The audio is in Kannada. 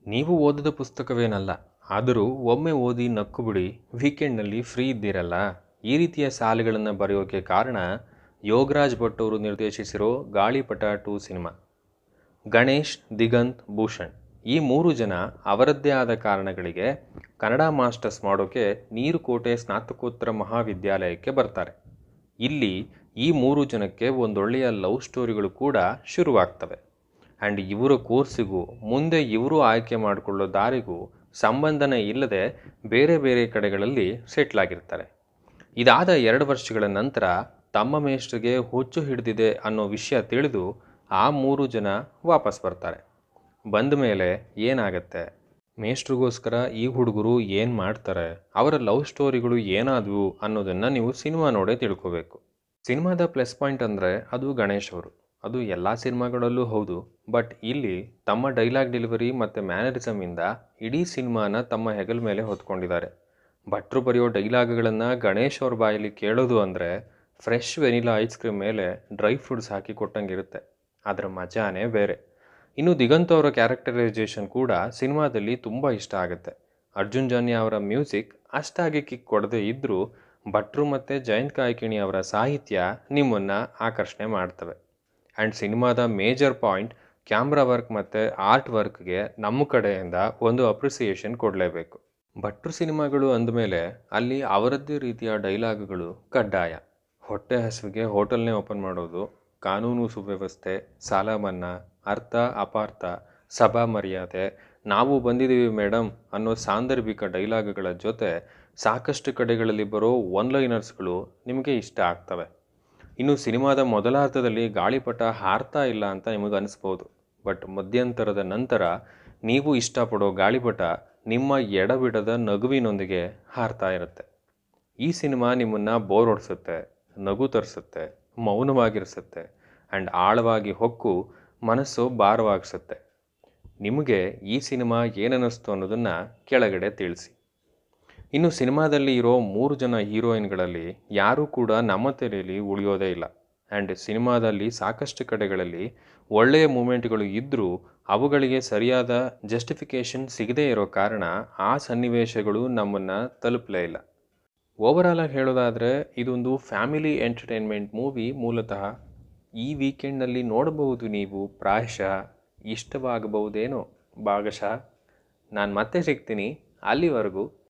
ನೀವು ಓದಿದ ಪುಸ್ತಕವೇನಲ್ಲ ಆದರೂ ಒಮ್ಮೆ ಓದಿ ನಕ್ಕು ಬಿಡಿ ವೀಕೆಂಡ್ನಲ್ಲಿ ಫ್ರೀ ಇದ್ದೀರಲ್ಲ ಈ ರೀತಿಯ ಸಾಲುಗಳನ್ನು ಬರೆಯೋಕ್ಕೆ ಕಾರಣ ಯೋಗರಾಜ್ ಭಟ್ ಅವರು ನಿರ್ದೇಶಿಸಿರೋ ಗಾಳಿಪಟ ಟೂ ಸಿನಿಮಾ ಗಣೇಶ್ ದಿಗಂತ್ ಭೂಷಣ್ ಈ ಮೂರು ಜನ ಅವರದ್ದೇ ಆದ ಕಾರಣಗಳಿಗೆ ಕನ್ನಡ ಮಾಸ್ಟರ್ಸ್ ಮಾಡೋಕ್ಕೆ ನೀರುಕೋಟೆ ಸ್ನಾತಕೋತ್ತರ ಮಹಾವಿದ್ಯಾಲಯಕ್ಕೆ ಬರ್ತಾರೆ ಇಲ್ಲಿ ಈ ಮೂರು ಜನಕ್ಕೆ ಒಂದೊಳ್ಳೆಯ ಲವ್ ಸ್ಟೋರಿಗಳು ಕೂಡ ಶುರುವಾಗ್ತವೆ ಆ್ಯಂಡ್ ಇವರ ಕೋರ್ಸಿಗೂ ಮುಂದೆ ಇವರು ಆಯ್ಕೆ ಮಾಡಿಕೊಳ್ಳೋ ದಾರಿಗೂ ಸಂಬಂಧನೇ ಇಲ್ಲದೆ ಬೇರೆ ಬೇರೆ ಕಡೆಗಳಲ್ಲಿ ಸೆಟ್ಲ್ ಆಗಿರ್ತಾರೆ ಇದಾದ ಎರಡು ವರ್ಷಗಳ ನಂತರ ತಮ್ಮ ಮೇಷ್ಟ್ರಿಗೆ ಹುಚ್ಚು ಹಿಡಿದಿದೆ ಅನ್ನೋ ವಿಷಯ ತಿಳಿದು ಆ ಮೂರು ಜನ ವಾಪಸ್ ಬರ್ತಾರೆ ಬಂದ ಮೇಲೆ ಏನಾಗತ್ತೆ ಮೇಷ್ಟ್ರಿಗೋಸ್ಕರ ಈ ಹುಡುಗರು ಏನು ಮಾಡ್ತಾರೆ ಅವರ ಲವ್ ಸ್ಟೋರಿಗಳು ಏನಾದವು ಅನ್ನೋದನ್ನು ನೀವು ಸಿನಿಮಾ ನೋಡೇ ತಿಳ್ಕೋಬೇಕು ಸಿನಿಮಾದ ಪ್ಲಸ್ ಪಾಯಿಂಟ್ ಅಂದರೆ ಅದು ಗಣೇಶ್ ಅವರು ಅದು ಎಲ್ಲ ಸಿನಿಮಾಗಳಲ್ಲೂ ಹೌದು ಬಟ್ ಇಲ್ಲಿ ತಮ್ಮ ಡೈಲಾಗ್ ಡೆಲಿವರಿ ಮತ್ತು ಮ್ಯಾನರಿಸಮಿಂದ ಇಡೀ ಸಿನಿಮಾನ ತಮ್ಮ ಹೆಗಲ ಮೇಲೆ ಹೊತ್ಕೊಂಡಿದ್ದಾರೆ ಭಟ್ರು ಬರೆಯೋ ಡೈಲಾಗ್ಗಳನ್ನು ಗಣೇಶ್ ಅವ್ರ ಬಾಯಲ್ಲಿ ಕೇಳೋದು ಅಂದರೆ ಫ್ರೆಶ್ ವೆನಿಲಾ ಐಸ್ ಕ್ರೀಮ್ ಮೇಲೆ ಡ್ರೈ ಫ್ರೂಟ್ಸ್ ಹಾಕಿ ಕೊಟ್ಟಂಗಿರುತ್ತೆ ಅದರ ಮಜಾನೇ ಬೇರೆ ಇನ್ನು ದಿಗಂತ್ ಅವರ ಕ್ಯಾರೆಕ್ಟರೈಸೇಷನ್ ಕೂಡ ಸಿನಿಮಾದಲ್ಲಿ ತುಂಬ ಇಷ್ಟ ಆಗುತ್ತೆ ಅರ್ಜುನ್ ಜನ್ಯ ಅವರ ಮ್ಯೂಸಿಕ್ ಅಷ್ಟಾಗಿ ಕಿಕ್ ಕೊಡದೇ ಇದ್ದರೂ ಭಟ್ರು ಮತ್ತು ಜಯಂತ್ ಕಾಯ್ಕಿಣಿ ಅವರ ಸಾಹಿತ್ಯ ನಿಮ್ಮನ್ನು ಆಕರ್ಷಣೆ ಮಾಡ್ತವೆ ಆ್ಯಂಡ್ ಸಿನಿಮಾದ ಮೇಜರ್ ಪಾಯಿಂಟ್ ಕ್ಯಾಮ್ರಾ ವರ್ಕ್ ಮತ್ತು ಆರ್ಟ್ ವರ್ಕ್ಗೆ ನಮ್ಮ ಕಡೆಯಿಂದ ಒಂದು ಅಪ್ರಿಸಿಯೇಷನ್ ಕೊಡಲೇಬೇಕು ಭಟ್ರು ಸಿನಿಮಾಗಳು ಅಂದಮೇಲೆ ಅಲ್ಲಿ ಅವರದ್ದೇ ರೀತಿಯ ಡೈಲಾಗ್ಗಳು ಕಡ್ಡಾಯ ಹೊಟ್ಟೆ ಹಸುವಿಗೆ ಹೋಟೆಲ್ನೇ ಓಪನ್ ಮಾಡೋದು ಕಾನೂನು ಸುವ್ಯವಸ್ಥೆ ಸಾಲ ಮನ್ನಾ ಅರ್ಥ ಅಪಾರ್ಥ ಸಭಾ ಮರ್ಯಾದೆ ನಾವು ಬಂದಿದ್ದೀವಿ ಮೇಡಮ್ ಅನ್ನೋ ಸಾಂದರ್ಭಿಕ ಡೈಲಾಗ್ಗಳ ಜೊತೆ ಸಾಕಷ್ಟು ಕಡೆಗಳಲ್ಲಿ ಬರೋ ಒನ್ಲೈನರ್ಸ್ಗಳು ನಿಮಗೆ ಇಷ್ಟ ಆಗ್ತವೆ ಇನ್ನು ಸಿನಿಮಾದ ಮೊದಲಾರ್ಧದಲ್ಲಿ ಗಾಳಿಪಟ ಹಾರ್ತಾ ಇಲ್ಲ ಅಂತ ನಿಮಗೆ ಅನಿಸ್ಬೋದು ಬಟ್ ಮಧ್ಯಂತರದ ನಂತರ ನೀವು ಇಷ್ಟಪಡೋ ಗಾಳಿಪಟ ನಿಮ್ಮ ಎಡಬಿಡದ ನಗುವಿನೊಂದಿಗೆ ಹಾರ್ತಾ ಇರುತ್ತೆ ಈ ಸಿನಿಮಾ ನಿಮ್ಮನ್ನು ಬೋರ್ ಹೊಡಿಸುತ್ತೆ ನಗು ತರಿಸುತ್ತೆ ಮೌನವಾಗಿರಿಸುತ್ತೆ ಆ್ಯಂಡ್ ಆಳವಾಗಿ ಹೊಕ್ಕು ಮನಸ್ಸು ಭಾರವಾಗಿಸುತ್ತೆ ನಿಮಗೆ ಈ ಸಿನಿಮಾ ಏನನ್ನಿಸ್ತು ಅನ್ನೋದನ್ನು ಕೆಳಗಡೆ ತಿಳಿಸಿ ಇನ್ನು ಸಿನಿಮಾದಲ್ಲಿ ಇರೋ ಮೂರು ಜನ ಹೀರೋಯಿನ್ಗಳಲ್ಲಿ ಯಾರೂ ಕೂಡ ನಮ್ಮ ತಲೆಯಲ್ಲಿ ಉಳಿಯೋದೇ ಇಲ್ಲ ಆ್ಯಂಡ್ ಸಿನಿಮಾದಲ್ಲಿ ಸಾಕಷ್ಟು ಕಡೆಗಳಲ್ಲಿ ಒಳ್ಳೆಯ ಮೂಮೆಂಟ್ಗಳು ಇದ್ದರೂ ಅವುಗಳಿಗೆ ಸರಿಯಾದ ಜಸ್ಟಿಫಿಕೇಷನ್ ಸಿಗದೇ ಇರೋ ಕಾರಣ ಆ ಸನ್ನಿವೇಶಗಳು ನಮ್ಮನ್ನು ತಲುಪಲೇ ಇಲ್ಲ ಓವರಾಲಾಗಿ ಹೇಳೋದಾದರೆ ಇದೊಂದು ಫ್ಯಾಮಿಲಿ ಎಂಟರ್ಟೈನ್ಮೆಂಟ್ ಮೂವಿ ಮೂಲತಃ ಈ ವೀಕೆಂಡ್ನಲ್ಲಿ ನೋಡಬಹುದು ನೀವು ಪ್ರಾಯಶಃ ಇಷ್ಟವಾಗಬಹುದೇನೋ ಭಾಗಶಃ ನಾನು ಮತ್ತೆ ಸಿಗ್ತೀನಿ ಅಲ್ಲಿವರೆಗೂ